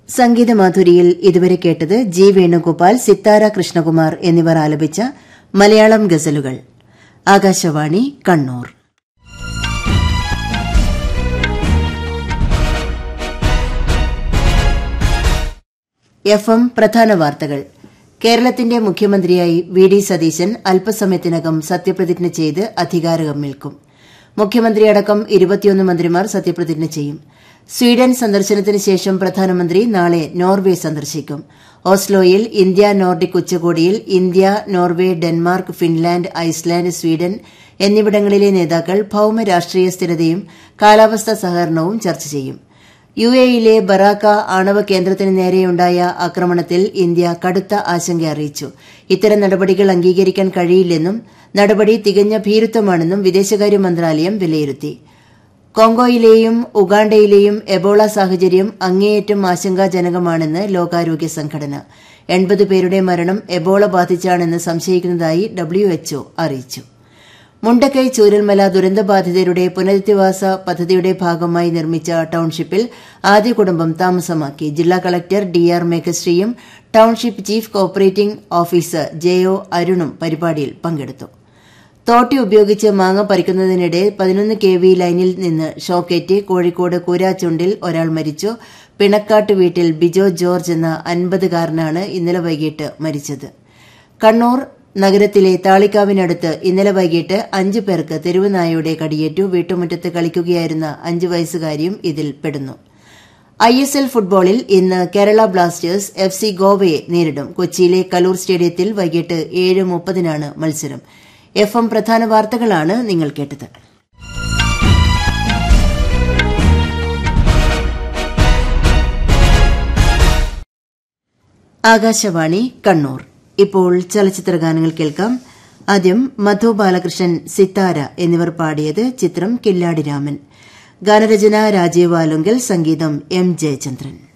സംഗീതമാധുരിയിൽ ഇതുവരെ കേട്ടത് ജി വേണുഗോപാൽ സിത്താര കൃഷ്ണകുമാർ എന്നിവർ ആലപിച്ച മലയാളം ഗസലുകൾ ആകാശവാണി കണ്ണൂർ എഫ് എം പ്രധാന വാർത്തകൾ കേരളത്തിന്റെ മുഖ്യമന്ത്രിയായി വി ഡി സതീശൻ അല്പസമയത്തിനകം സത്യപ്രതിജ്ഞ ചെയ്ത് അധികാരമേൽക്കും മുഖ്യമന്ത്രിയടക്കം ഇരുപത്തിയൊന്ന് മന്ത്രിമാർ സത്യപ്രതിജ്ഞ ചെയ്യും സ്വീഡൻ സന്ദർശനത്തിന് ശേഷം പ്രധാനമന്ത്രി നാളെ നോർവെ സന്ദർശിക്കും ഓസ്ലോയിൽ ഇന്ത്യ നോർഡിക് ഉച്ചകോടിയിൽ India Norway Denmark Finland Iceland Sweden എന്നിവിടങ്ങളിലെ നേതാക്കൾ ഭൌമ രാഷ്ട്രീയ സ്ഥിരതയും കാലാവസ്ഥാ സഹകരണവും ചർച്ച ചെയ്യും യു എയിലെ ബറാക്ക ആണവ കേന്ദ്രത്തിന് നേരെയുണ്ടായ ആക്രമണത്തിൽ ഇന്ത്യ കടുത്ത ആശങ്ക അറിയിച്ചു ഇത്തരം നടപടികൾ അംഗീകരിക്കാൻ കഴിയില്ലെന്നും നടപടി തികഞ്ഞ ഭീരുത്വമാണെന്നും വിദേശകാര്യ മന്ത്രാലയം വിലയിരുത്തി കോങ്കോയിലെയും ഉഗാണ്ടയിലെയും എബോള സാഹചര്യം അങ്ങേയറ്റം ആശങ്കാജനകമാണെന്ന് ലോകാരോഗ്യ സംഘടന എൺപത് പേരുടെ മരണം എബോള ബാധിച്ചാണെന്ന് സംശയിക്കുന്നതായി ഡബ്ല്യുഎച്ച്ഒ അറിയിച്ചു മുണ്ടക്കൈ ചൂരൽമല ദുരന്തബാധിതരുടെ പുനരധിവാസ പദ്ധതിയുടെ ഭാഗമായി നിർമ്മിച്ച ടൌൺഷിപ്പിൽ ആദ്യ കുടുംബം താമസമാക്കി ജില്ലാ കളക്ടർ ഡി ആർ മേഘശ്രീയും township chief cooperating officer J O അരുണും പരിപാടിയിൽ പങ്കെടുത്തു തോട്ടി ഉപയോഗിച്ച് മാങ്ങ പറിക്കുന്നതിനിടെ പതിനൊന്ന് കെ വി ലൈനിൽ നിന്ന് ഷോക്കേറ്റ് കോഴിക്കോട് കൂരാച്ചുണ്ടിൽ ഒരാൾ മരിച്ചു പിണക്കാട്ട് വീട്ടിൽ ബിജോ ജോർജ് എന്ന അൻപതുകാരനാണ് ഇന്നലെ വൈകിട്ട് മരിച്ചത് കണ്ണൂർ നഗരത്തിലെ താളിക്കാവിനടുത്ത് ഇന്നലെ വൈകിട്ട് അഞ്ചു പേർക്ക് തെരുവുനായയുടെ കടിയേറ്റു വീട്ടുമുറ്റത്ത് കളിക്കുകയായിരുന്ന അഞ്ചു വയസ്സുകാരിയും ഇതിൽ പെടുന്നു ഐ എസ് എൽ ഫുട്ബോളിൽ ഇന്ന് കേരള ബ്ലാസ്റ്റേഴ്സ് എഫ് സി ഗോവയെ നേരിടും കൊച്ചിയിലെ കലൂർ സ്റ്റേഡിയത്തിൽ വൈകിട്ട് ഏഴ് മുപ്പതിനാണ് മത്സരം എഫ് എം പ്രധാന വാർത്തകളാണ് നിങ്ങൾ കേട്ടത് ആകാശവാണി കണ്ണൂർ ഇപ്പോൾ ചലച്ചിത്ര ഗാനങ്ങൾ കേൾക്കാം ആദ്യം മധു ബാലകൃഷ്ണൻ സിത്താര എന്നിവർ പാടിയത് ചിത്രം കില്ലാടി രാമൻ ഗാനരചന രാജീവ് ആലുങ്കൽ സംഗീതം എം ജയചന്ദ്രൻ